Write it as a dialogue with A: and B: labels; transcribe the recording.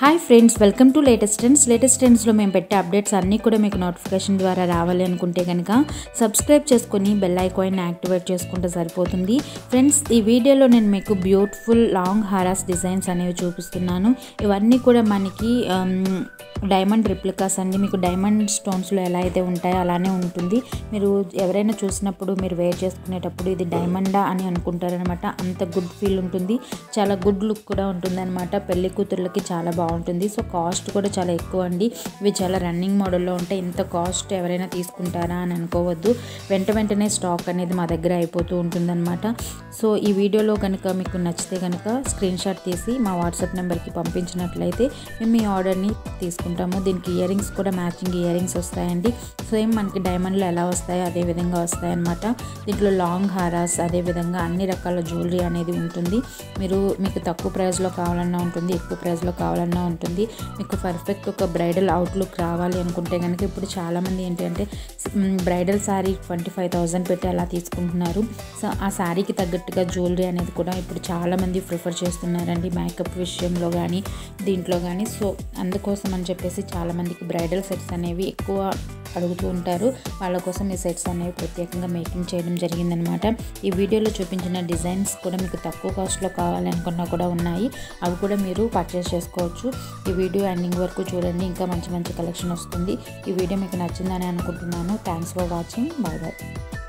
A: hi friends welcome to latest trends latest ట్రెండ్స్లో మేము పెట్టే అప్డేట్స్ అన్నీ కూడా మీకు నోటిఫికేషన్ ద్వారా రావాలి అనుకుంటే కనుక సబ్స్క్రైబ్ చేసుకొని బెల్ ఐకాన్ యాక్టివేట్ చేసుకుంటే సరిపోతుంది ఫ్రెండ్స్ ఈ వీడియోలో నేను మీకు బ్యూటిఫుల్ లాంగ్ హారాస్ డిజైన్స్ అనేవి చూపిస్తున్నాను ఇవన్నీ కూడా మనకి డైమండ్ రిప్లికాస్ అండి మీకు డైమండ్ స్టోన్స్లో ఎలా అయితే ఉంటాయో అలానే ఉంటుంది మీరు ఎవరైనా చూసినప్పుడు మీరు వేర్ చేసుకునేటప్పుడు ఇది డైమండా అని అనుకుంటారనమాట అంత గుడ్ ఫీల్ ఉంటుంది చాలా గుడ్ లుక్ కూడా ఉంటుంది అనమాట పెళ్లి కూతుర్లకి చాలా బాగుంటుంది సో కాస్ట్ కూడా చాలా ఎక్కువ అండి ఇవి చాలా రన్నింగ్ మోడల్లో ఉంటాయి ఇంత కాస్ట్ ఎవరైనా తీసుకుంటారా అని అనుకోవద్దు వెంట వెంటనే స్టాక్ అనేది మా దగ్గర అయిపోతూ ఉంటుందన్నమాట సో ఈ వీడియోలో కనుక మీకు నచ్చితే కనుక స్క్రీన్ షాట్ తీసి మా వాట్సాప్ నెంబర్కి పంపించినట్లయితే మేము మీ ఆర్డర్ని తీసుకుంటాము దీనికి ఇయర్ రింగ్స్ కూడా మ్యాచింగ్ ఇయర్ రింగ్స్ వస్తాయండి సేమ్ మనకి డైమండ్లో ఎలా వస్తాయో అదే విధంగా వస్తాయన్నమాట దీంట్లో లాంగ్ హారాస్ అదే విధంగా అన్ని రకాల జ్యువెలరీ అనేది ఉంటుంది మీరు మీకు తక్కువ ప్రైస్లో కావాలన్నా ఉంటుంది ఎక్కువ ప్రైస్లో కావాలన్నా ఉంటుంది మీకు పర్ఫెక్ట్ ఒక బ్రైడల్ అవుట్లుక్ రావాలి అనుకుంటే కనుక ఇప్పుడు చాలామంది ఏంటంటే bridal sari twenty five thousand పెట్టి అలా తీసుకుంటున్నారు సో ఆ శారీకి తగ్గట్టుగా జ్యువెలరీ అనేది కూడా ఇప్పుడు చాలామంది ప్రిఫర్ చేస్తున్నారండి మేకప్ విషయంలో కానీ దీంట్లో కానీ సో అందుకోసం అని చెప్పేసి చాలామందికి బ్రైడల్ సెట్స్ అనేవి ఎక్కువ అడుగుతూ ఉంటారు వాళ్ళ కోసం ఈ సెట్స్ అనేవి ప్రత్యేకంగా మేకింగ్ చేయడం జరిగిందనమాట ఈ వీడియోలో చూపించిన డిజైన్స్ కూడా మీకు తక్కువ కాస్ట్లో కావాలనుకున్నా కూడా ఉన్నాయి అవి కూడా మీరు పర్చేస్ చేసుకోవచ్చు ఈ వీడియో ఎండింగ్ వరకు చూడండి ఇంకా మంచి మంచి కలెక్షన్ వస్తుంది ఈ వీడియో మీకు నచ్చిందని అనుకుంటున్నాను thanks for watching bye bye